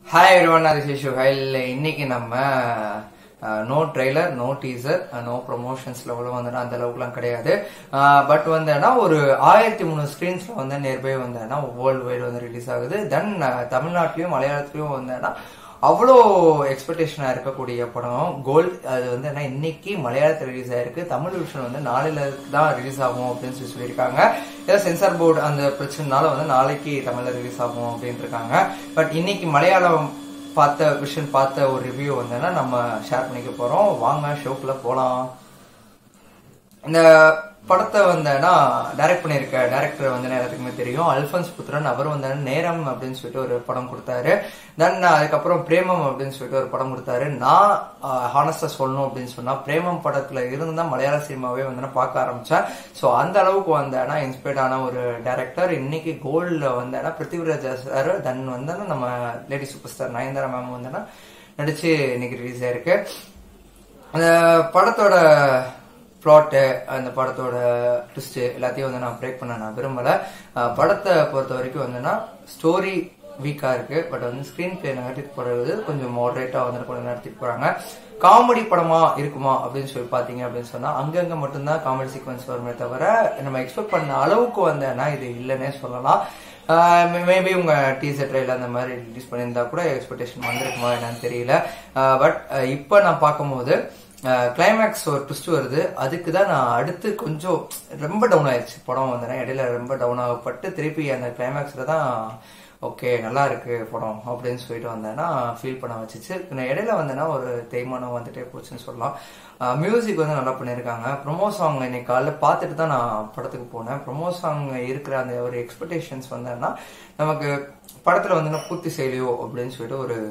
hi everyone அது சேஷு ஹைல் இன்னைக்கு நம்ம no trailer no teaser no promotions லெவலும் வந்து அந்த அளவுக்குலாம் கிடையாது பட் வந்து ஒரு ஆயிரத்தி முந்நூறு ஸ்க்ரீன்ஸ்ல வந்து நியர்பை வந்து வேர்ல்டு வைடு வந்து ரிலீஸ் ஆகுது தென் தமிழ்நாட்டிலையும் மலையாளத்திலையும் வந்து அவ்வளோ எக்ஸ்பெக்டேஷனா இருக்கக்கூடிய படம் கோல்ட் அது வந்து என்ன இன்னைக்கு மலையாளத்தில் ரிலீஸ் ஆயிருக்கு தமிழ் விஷன் வந்து நாளையில தான் ரிலீஸ் ஆகும் அப்படின்னு சொல்லி சொல்லியிருக்காங்க ஏதோ சென்சார் போர்டு அந்த பிரச்சனைனால வந்து நாளைக்கு தமிழ்ல ரிலீஸ் ஆகும் அப்படின்னு இருக்காங்க பட் இன்னைக்கு மலையாளம் பார்த்த விஷன் பார்த்த ஒரு ரிவ்யூ வந்தேன்னா நம்ம ஷேர் பண்ணிக்க போறோம் வாங்க ஷோக்குள்ள போலாம் இந்த படத்தை வந்தேன்னா டைரக்ட் பண்ணியிருக்க டேரக்டர் வந்து எல்லாத்துக்குமே தெரியும் அல்பன்ஸ் புத்திரன் அவர் வந்து நேரம் அப்படின்னு சொல்லிட்டு ஒரு படம் கொடுத்தாரு தென் அதுக்கப்புறம் பிரேமம் அப்படின்னு சொல்லிட்டு ஒரு படம் கொடுத்தாரு நான் ஹானஸ்டா சொல்லணும் அப்படின்னு சொன்னா பிரேமம் படத்துல இருந்து தான் மலையாள சினிமாவே வந்து நான் பார்க்க ஆரம்பிச்சேன் ஸோ அந்த அளவுக்கு வந்தேன்னா இன்ஸ்பயர்ட் ஆன ஒரு டேரக்டர் இன்னைக்கு கோல்ட்ல வந்தேன்னா பிருத்திவிராஜா சார் தென் வந்து நம்ம lady super star Nayanthara ma'am வந்தேன்னா நடிச்சு இன்னைக்கு ரிலீஸ் ஆயிருக்கு அந்த படத்தோட பிளாட்டு அந்த படத்தோட ட்விஸ்ட் எல்லாத்தையும் வந்து நான் பிரேக் பண்ண நான் விரும்பல படத்தை பொறுத்த வரைக்கும் வந்துன்னா ஸ்டோரி வீக்கா இருக்கு பட் வந்து ஸ்கிரீன் பிளே நடத்திட்டு போறது கொஞ்சம் மாடரேட்டா வந்து கொஞ்சம் நடத்திட்டு போறாங்க காமெடி படமா இருக்குமா அப்படின்னு சொல்லி பாத்தீங்க அப்படின்னு சொன்னா அங்கங்க மட்டும்தான் காமெடி சீக்வன்ஸ் வருமே தவிர நம்ம எக்ஸ்பெக்ட் பண்ண அளவுக்கு வந்தேன்னா இது இல்லைன்னே சொல்லலாம் மேபி உங்க டீசர் ட்ரெயில அந்த மாதிரி ரிலீஸ் பண்ணியிருந்தா கூட எக்ஸ்பெக்டேஷன் வந்திருக்குமா என்னன்னு தெரியல பட் இப்ப நான் பார்க்கும்போது கிளைமேக்ஸ் ஒரு ட்விஸ்ட் வருது அதுக்கு தான் நான் அடுத்து கொஞ்சம் ரொம்ப டவுன் ஆயிடுச்சு படம் வந்தேன்னா இடையில ரொம்ப டவுன் ஆகப்பட்டு திருப்பி அந்த கிளைமேக்ஸ்ல தான் ஓகே நல்லா இருக்கு படம் அப்படின்னு சொல்லிட்டு வந்தேன்னா ஃபீல் பண்ண வச்சுச்சு இடையில வந்தேன்னா ஒரு தேய்மானம் வந்துட்டே போச்சுன்னு சொல்லலாம் மியூசிக் வந்து நல்லா பண்ணியிருக்காங்க ப்ரொமோ சாங் இன்னைக்கு காலைல பார்த்துட்டு தான் நான் படத்துக்கு போனேன் ப்ரொமோ சாங் இருக்கிற அந்த ஒரு எக்ஸ்பெக்டேஷன்ஸ் வந்தேன்னா நமக்கு படத்துல வந்து பூர்த்தி செய்யலையோ அப்படின்னு சொல்லிட்டு ஒரு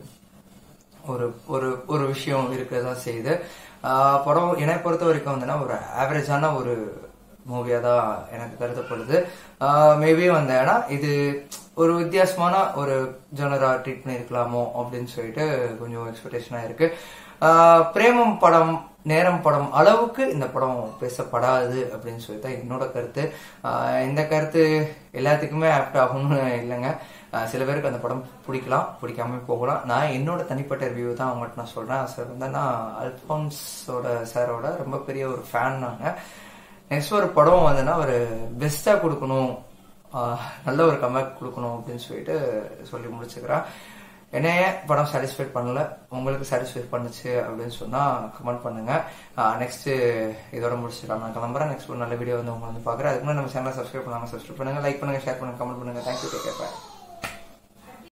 ஒரு ஒரு ஒரு விஷயம் இருக்கதான் செய்யுது படம் என்னை பொறுத்த வரைக்கும் வந்துன்னா ஒரு ஆவரேஜான ஒரு மூவியா தான் எனக்கு கருதப்படுது மேபி வந்தேன்னா இது ஒரு வித்தியாசமான ஒரு ஜெனரா ட்ரீட் பண்ணிருக்கலாமோ அப்படின்னு சொல்லிட்டு கொஞ்சம் எக்ஸ்பெக்டேஷனா இருக்கு பிரேமம் படம் நேரம் படம் அளவுக்கு இந்த படம் பேசப்படாது அப்படின்னு சொல்லி தான் என்னோட கருத்து இந்த கருத்து எல்லாத்துக்குமே ஆப்ட் ஆகும்னு இல்லைங்க சில பேருக்கு அந்த படம் பிடிக்கலாம் பிடிக்காம போகலாம் நான் என்னோட தனிப்பட்ட ரிவ்யூ தான் அவங்கள்ட்ட நான் சொல்றேன் சார் வந்து நான் அல்போன்ஸோட சாரோட ரொம்ப பெரிய ஒரு ஃபேன் நாங்க நெக்ஸ்ட் ஒரு படம் வந்துன்னா ஒரு பெஸ்டா கொடுக்கணும் நல்ல ஒரு கம்பேக் கொடுக்கணும் அப்படின்னு சொல்லிட்டு சொல்லி முடிச்சுக்கிறேன் என்னைய படம் சாட்டிஸ்ஃபை பண்ணல உங்களுக்கு சாட்டிஸ்ஃபை பண்ணுச்சு அப்படின்னு சொன்னா கமெண்ட் பண்ணுங்க நெக்ஸ்ட் இதோட முடிச்சுக்கலாம் நான் கிளம்புறேன் நெக்ஸ்ட் ஒரு நல்ல வீடியோ வந்து உங்களை வந்து பாக்குறேன் அதுக்கு முன்னாடி நம்ம சேனலை சப்ஸ்கிரைப் பண்ணாங்க சப்ஸ்கிரைப் பண்ணுங்க லைக் பண்ணுங்க ஷேர் பண்ணுங்க கமெண்ட் பண்ணுங்க தேங்க்யூ டேக் கேர்